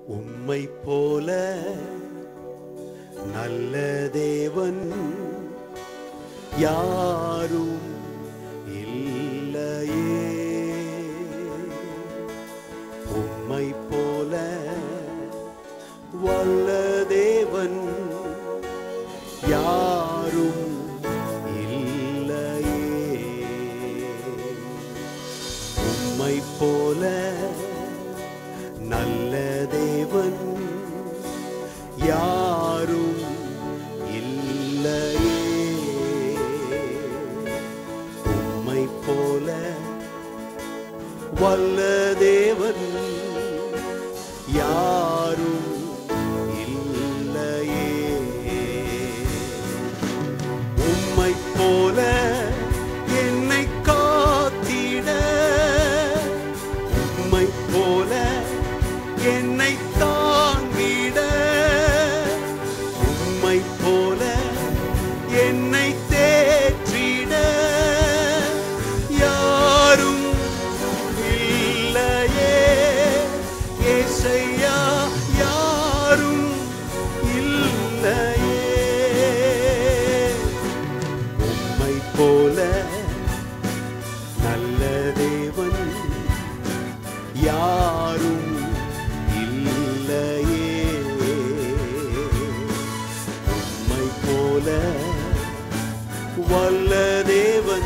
உம்மை போல நல்ல தேவன் யாரும் இல்லையே உம்மை போல வல்ல தேவன் யாரும் இல்லையே உம்மை போல நல்ல தேவன் யாரும் இல்லையே உம்மை போல வல்ல தேவன் யாரும் இல்லையே உம்மை போல என்னை காத்திட உம்மை போல என்னை தாங்கிட உம்மை போல என்னை தேற்றிட யாரும் இல்லையே ஏசையா யாரும் இல்லையே உம்மை போல நல்ல தேவன் யாரும் இல்லையே உம்மை போல வல்ல தேவன்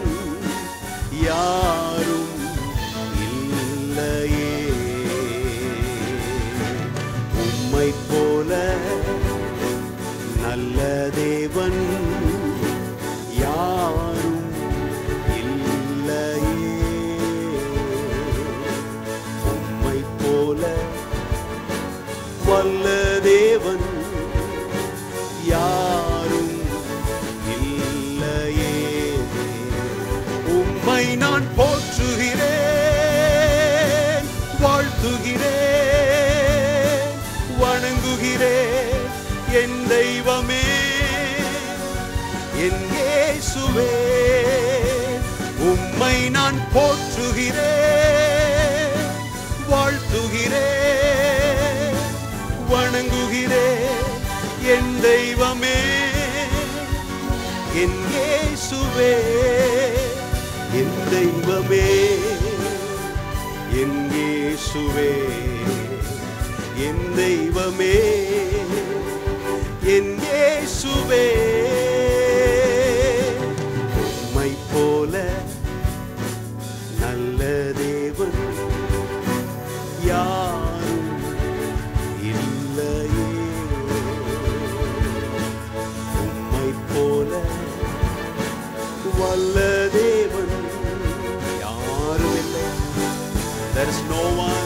யாரும் இல்லையே உம்மை போல நல்ல தேவன் யாரும் இல்லையே உம்மை போல வல்ல தேவன் யாரும் இல்லையே உம்மை நான் போற்றுகிறேன் வாழ்த்துகிறேன் வணங்குகிறேன் என் தெய்வமே என் இயேசுவே உம்மை நான் போற்றுகிறேன் வாழ்த்துகிறேன் வணங்குகிறேன் என் தெய்வமே என் இயேசுவே என் தெய்வமே என் இயேசுவே என் தெய்வமே என் இயேசுவே உம்மை போல நல்ல தேவன் யாரும் இல்லையே உம்மை போல வல்ல தேவன் யாரும் இல்லை there is no one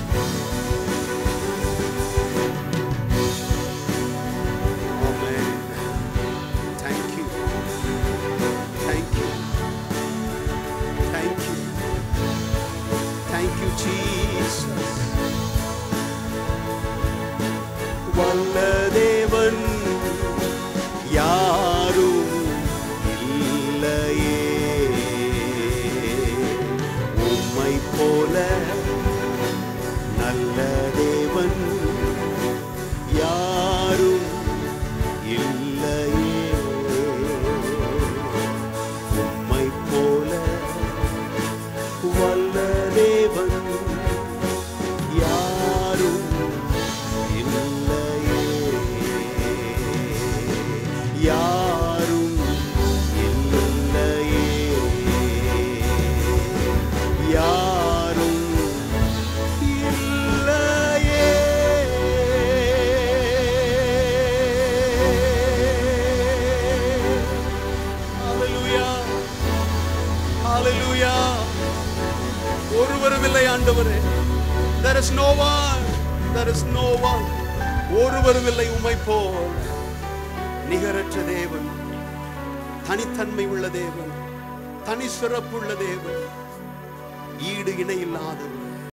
Amen. Thank you. Thank you. Thank you. Thank you, Jesus. வல்ல தேவன் யாரும் இல்லையே உம்மை போல நல்ல தேவன் யாரும் இல்லையே உம்மை போல வல்ல தேவன் யாரும் இல்லையே யாரும் இல்லையே யாரும் இல்லையே Hallelujah. Hallelujah. ஒருவரும் இல்லை ஆண்டவரே there is no one there is no one ஒருவரும் இல்லை உமை போல் நிகரற்ற தேவன் தனித்தன்மை உள்ள தேவன் தனி சிறப்புள்ள தேவன் ஈடு இணை இல்லாதவர்